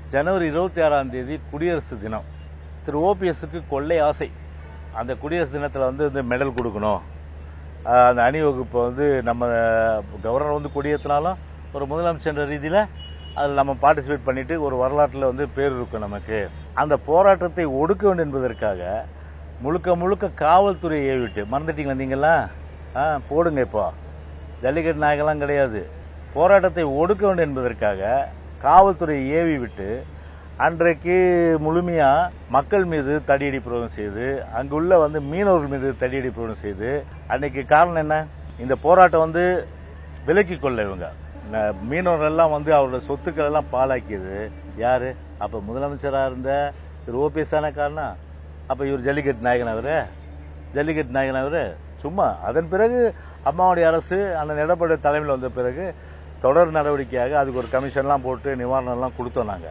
ஜனவரி இருபத்தி ஆறாம் தேதி குடியரசு தினம் திரு ஓபிஎஸ்க்கு கொள்ளை ஆசை அந்த குடியரசு தினத்தில் வந்து இந்த மெடல் கொடுக்கணும் ஆஹ் அந்த அணிவகுப்பை வந்து நம்ம கவர்னர் வந்து கொடியேற்றினாலும் ஒரு முதலமைச்சர் ரீதியில் அதில் நம்ம பார்ட்டிசிபேட் பண்ணிட்டு ஒரு வரலாற்றில் வந்து பேர் இருக்கும் நமக்கு அந்த போராட்டத்தை ஒடுக்க வேண்டும் என்பதற்காக முழுக்க முழுக்க காவல்துறையை ஏவிட்டு மறந்துட்டீங்களா நீங்களா ஆ போடுங்க இப்போ ஜல்லிக்கட்டு நாயகெல்லாம் கிடையாது போராட்டத்தை ஒடுக்க வேண்டும் என்பதற்காக காவல்துறையை ஏவி விட்டு அன்றைக்கு முழுமையா மக்கள் மீது தடியடி பிரயோகம் செய்து அங்குள்ள வந்து மீனவர்கள் மீது தடியடி பிரயோகம் செய்து அன்னைக்கு காரணம் என்ன இந்த போராட்டம் வந்து விலக்கிக் கொள்ள இவங்க ந- மீனவர்கள் எல்லாம் வந்து அவரோட சொத்துக்கள் எல்லாம் பாழாக்கியது யாரு அப்ப முதலமைச்சரா இருந்த திரு ஓபிஎஸ் தானே காரணம் அப்ப இவர் ஜல்லிக்கட்டு நாயகன் அவரு ஜல்லிக்கட்டு நாயகன் அவரு சும்மா அதன் பிறகு அம்மாவுடைய அரசு அந்த எடப்பாடி தலைமையில் வந்த பிறகு தொடர் நடவடிக்கையாக அதுக்கு ஒரு கமிஷன்லாம் போட்டு நிவாரணம் எல்லாம் கொடுத்தோம் நாங்க